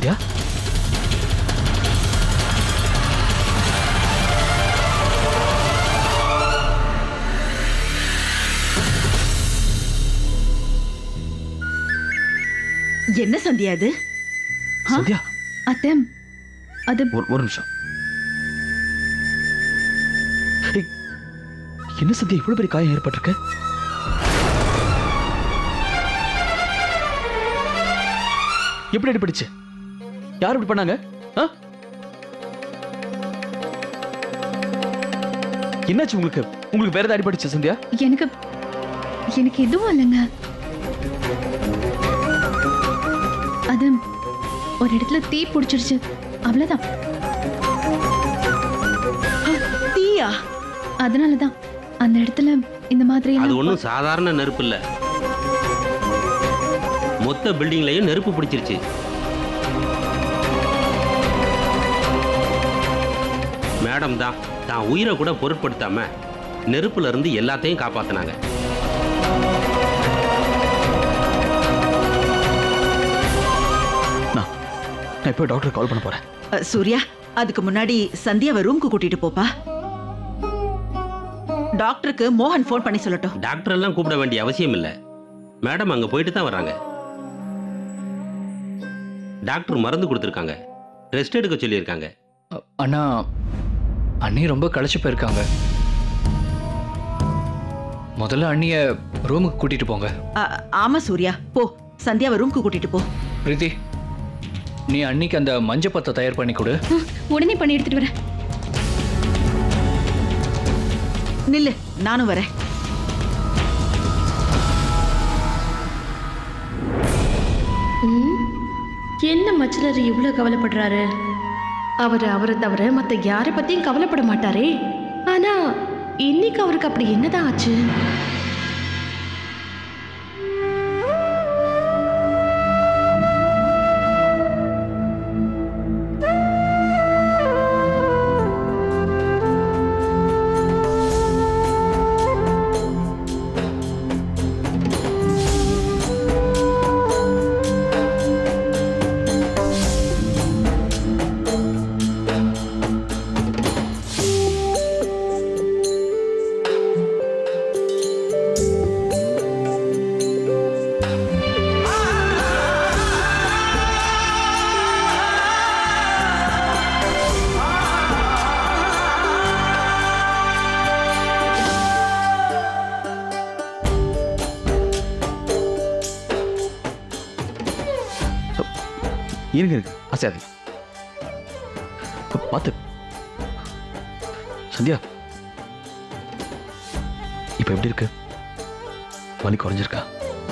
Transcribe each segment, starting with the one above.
சந்தியா என்ன சந்தியா இது சந்தியா அத்தம் அது ஒரு ஒரு நிமிஷம் ஏய், என்ன சந்தியா இவ்வளவு பெரிய காயம் ஏற்பட்டிருக்கு எப்படி அடிபட்டுச்சு யார் இப்படி பண்ணாங்க ஆ? என்னாச்சு உங்களுக்கு உங்களுக்கு வேற ஏதாவது அடிபட்டுச்சு சந்தியா எனக்கு எனக்கு எதுவும் இல்லைங்க அது ஒரு இடத்துல தீ பிடிச்சிருச்சு அவ்வளவுதான் தீயா அதனால தான் அந்த இடத்துல இந்த மாதிரி அது எல்லாம் ஒன்றும் சாதாரண நெருப்பு இல்லை மொத்த பில்டிங்லையும் நெருப்பு பிடிச்சிருச்சு மேடம் தான் தான் உயிரை கூட பொருட்படுத்தாம நெருப்புல இருந்து எல்லாத்தையும் காப்பாத்தினாங்க நான் நான் இப்போ டாக்டர் கால் பண்ண போறேன் அ, சூர்யா அதுக்கு முன்னாடி சந்தியாவை ரூம்க்கு கூட்டிட்டு போப்பா டாக்டருக்கு மோகன் ஃபோன் பண்ணி சொல்லட்டும் டாக்டர் எல்லாம் கூப்பிட வேண்டிய அவசியம் இல்லை மேடம் அங்க போயிட்டு தான் வர்றாங்க டாக்டர் மருந்து கொடுத்துருக்காங்க ரெஸ்ட் எடுக்க சொல்லியிருக்காங்க அ- அண்ணா அண்ணி ரொம்ப களைச்சு போயிருக்காங்க முதல்ல அண்ணிய ரூமுக்கு கூட்டிட்டு போங்க அ, ஆமா சூர்யா போ சந்தியாவை ரூம்க்கு கூட்டிட்டு போ பிரீத்தி நீ அன்னிக்கு அந்த மஞ்ச பத்தை தயார் பண்ணி கொடு ம், உடனே பண்ணி எடுத்துட்டு வரேன் நில்லு நானும் வரேன் ம், என்ன மச்சிலர் இவ்வளோ கவலைப்படுறாரு அவர் அவரை தவிர மற்ற யாரை பற்றியும் கவலைப்பட மாட்டாரே ஆனா இன்னைக்கு அவருக்கு அப்படி என்னதான் ஆச்சு இருங்க இருக்கு அசையாதீங்க பார்த்து சந்தியா இப்போ எப்படி இருக்கு வலி குறைஞ்சிருக்கா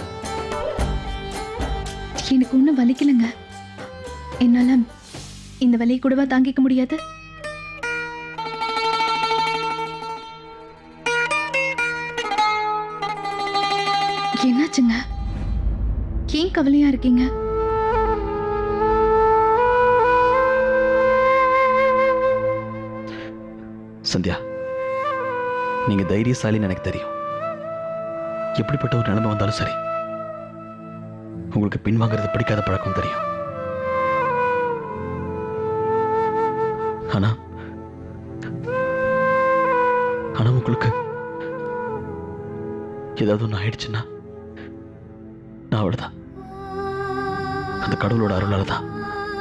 எனக்கு ஒன்றும் வலிக்கலைங்க என்னால இந்த வலியை கூடவா தாங்கிக்க முடியாது என்னாச்சுங்க ஏன் கவலையா இருக்கீங்க சந்தியா நீங்க தைரியசாலின்னு எனக்கு தெரியும் எப்படிப்பட்ட ஒரு நிலைமை வந்தாலும் சரி உங்களுக்கு பின்வாங்கிறது பிடிக்காத பழக்கம் தெரியும் ஆனா ஆனா உங்களுக்கு ஏதாவது ஒன்று ஆயிடுச்சுன்னா நான் அவ்வளோதான் அந்த கடவுளோட அருளால தான்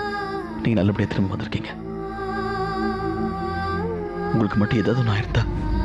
நீங்க நல்லபடியா திரும்ப வந்திருக்கீங்க உங்களுக்கு மட்டும் ஏதாவது ஒன்று ஆயிருந்தா